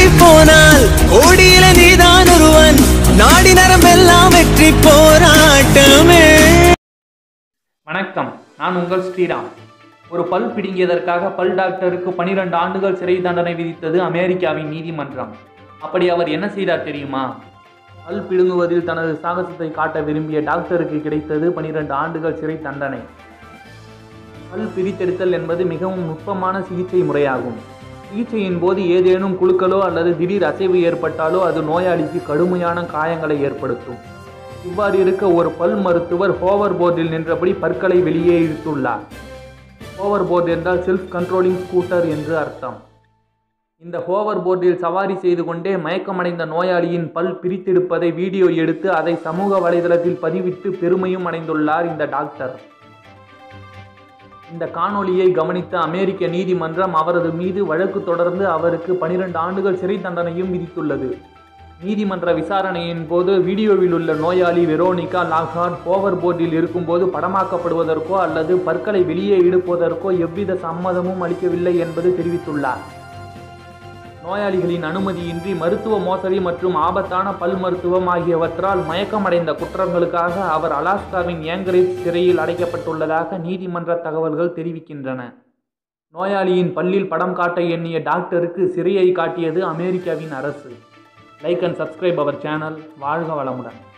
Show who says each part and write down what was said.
Speaker 1: போனால் கோடியில நீதான் ஒருவன் நாடி நரம்பெல்லாம் வெற்றி போராட்டமே
Speaker 2: வணக்கம் நான் உங்கள் ஸ்ரீராம் ஒரு பல் பிடுங்கியதற்காக பல் டாக்டருக்கு பனிரெண்டு ஆண்டுகள் சிறை தண்டனை விதித்தது அமெரிக்காவின் நீதிமன்றம் அப்படி அவர் என்ன செய்தார் தெரியுமா பல் பிடுங்குவதில் தனது சாகசத்தை காட்ட விரும்பிய டாக்டருக்கு கிடைத்தது பனிரெண்டு ஆண்டுகள் சிறை தண்டனை பல் பிரித்தெடுத்தல் என்பது மிகவும் நுட்பமான சிகிச்சை முறையாகும் சிகிச்சையின் போது ஏதேனும் குழுக்களோ அல்லது திடீர் அசைவு ஏற்பட்டாலோ அது நோயாளிக்கு கடுமையான காயங்களை ஏற்படுத்தும் இவ்வாறு இருக்க ஒரு பல் மருத்துவர் ஹோவர் போர்டில் நின்றபடி பற்களை வெளியே இழுத்துள்ளார் ஹோவர் போர்டு என்றால் செல்ஃப் கண்ட்ரோலிங் ஸ்கூட்டர் என்று அர்த்தம் இந்த ஹோவர் போர்டில் சவாரி செய்து கொண்டே மயக்கமடைந்த நோயாளியின் பல் பிரித்தெடுப்பதை வீடியோ எடுத்து அதை சமூக வலைதளத்தில் பதிவிட்டு பெருமையும் அடைந்துள்ளார் இந்த டாக்டர் இந்த காணொளியை கவனித்த அமெரிக்க நீதிமன்றம் அவரது மீது வழக்கு தொடர்ந்து அவருக்கு பனிரெண்டு ஆண்டுகள் சிறை தண்டனையும் விதித்துள்ளது நீதிமன்ற விசாரணையின் போது வீடியோவில் உள்ள நோயாளி வெரோனிகா லாக்ஹார்ட் ஓவர் போர்டில் இருக்கும்போது படமாக்கப்படுவதற்கோ அல்லது பற்களை வெளியே இழுப்பதற்கோ எவ்வித சம்மதமும் அளிக்கவில்லை என்பது தெரிவித்துள்ளார் நோயாளிகளின் அனுமதியின்றி மருத்துவ மோசடி மற்றும் ஆபத்தான பல் மருத்துவம் ஆகியவற்றால் மயக்கமடைந்த குற்றங்களுக்காக அவர் அலாஸ்காவின் ஏங்கரேஜ் சிறையில் அடைக்கப்பட்டுள்ளதாக நீதிமன்ற தகவல்கள் தெரிவிக்கின்றன நோயாளியின் பல்லில் படம் காட்ட எண்ணிய டாக்டருக்கு சிறையை காட்டியது அமெரிக்காவின் அரசு லைக் அண்ட் சப்ஸ்கிரைப் அவர் சேனல் வாழ்க வளமுடன்